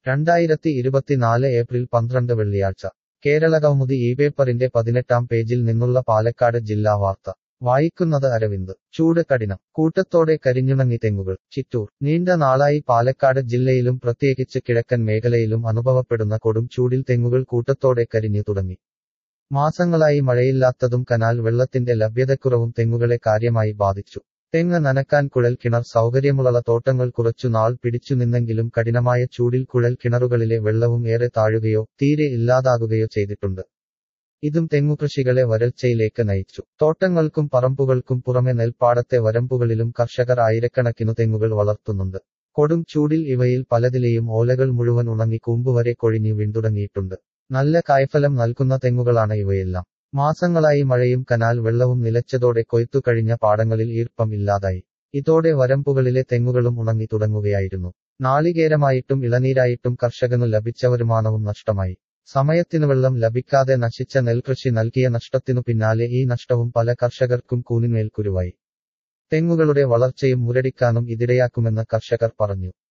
രണ്ടായിരത്തി ഇരുപത്തിനാല് ഏപ്രിൽ പന്ത്രണ്ട് വെള്ളിയാഴ്ച കേരളകൗമുദി ഈ പേപ്പറിന്റെ പതിനെട്ടാം പേജിൽ നിന്നുള്ള പാലക്കാട് ജില്ലാ വാർത്ത വായിക്കുന്നത് അരവിന്ദ് ചൂട് കഠിനം കൂട്ടത്തോടെ കരിഞ്ഞുണങ്ങി തെങ്ങുകൾ ചിറ്റൂർ നീണ്ട നാളായി പാലക്കാട് ജില്ലയിലും പ്രത്യേകിച്ച് കിഴക്കൻ മേഖലയിലും അനുഭവപ്പെടുന്ന കൊടും ചൂടിൽ തെങ്ങുകൾ കൂട്ടത്തോടെ കരിഞ്ഞു തുടങ്ങി മാസങ്ങളായി മഴയില്ലാത്തതും കനാൽ വെള്ളത്തിന്റെ ലഭ്യതക്കുറവും തെങ്ങുകളെ കാര്യമായി ബാധിച്ചു തെങ്ങ് നനക്കാൻ കുഴൽ കിണർ സൗകര്യമുള്ള തോട്ടങ്ങൾ കുറച്ചു നാൾ പിടിച്ചു നിന്നെങ്കിലും കഠിനമായ ചൂടിൽ കുഴൽ കിണറുകളിലെ വെള്ളവും ഏറെ താഴുകയോ തീരെ ഇല്ലാതാകുകയോ ചെയ്തിട്ടുണ്ട് ഇതും തെങ്ങുകൃഷികളെ വരൾച്ചയിലേക്ക് നയിച്ചു തോട്ടങ്ങൾക്കും പറമ്പുകൾക്കും പുറമെ നെൽപ്പാടത്തെ വരമ്പുകളിലും കർഷകർ ആയിരക്കണക്കിനു തെങ്ങുകൾ വളർത്തുന്നുണ്ട് കൊടും ചൂടിൽ ഇവയിൽ പലതിലെയും ഓലകൾ മുഴുവൻ ഉണങ്ങി കൂമ്പുവരെ കൊഴിഞ്ഞു വീണ്ടുടങ്ങിയിട്ടുണ്ട് നല്ല കായ്ഫലം നൽകുന്ന തെങ്ങുകളാണ് ഇവയെല്ലാം മാസങ്ങളായി മഴയും കനാൽ വെള്ളവും നിലച്ചതോടെ കൊയ്ത്തു കഴിഞ്ഞ പാടങ്ങളിൽ ഈർപ്പം ഇല്ലാതായി ഇതോടെ വരമ്പുകളിലെ തെങ്ങുകളും ഉണങ്ങി തുടങ്ങുകയായിരുന്നു നാളികേരമായിട്ടും ഇളനീരായിട്ടും കർഷകനു ലഭിച്ച വരുമാനവും നഷ്ടമായി സമയത്തിനു വെള്ളം ലഭിക്കാതെ നശിച്ച നെൽകൃഷി നൽകിയ നഷ്ടത്തിനു പിന്നാലെ ഈ നഷ്ടവും പല കർഷകർക്കും കൂനിമേൽ കുരുവായി തെങ്ങുകളുടെ വളർച്ചയും മുരടിക്കാനും ഇതിടയാക്കുമെന്ന് കർഷകർ പറഞ്ഞു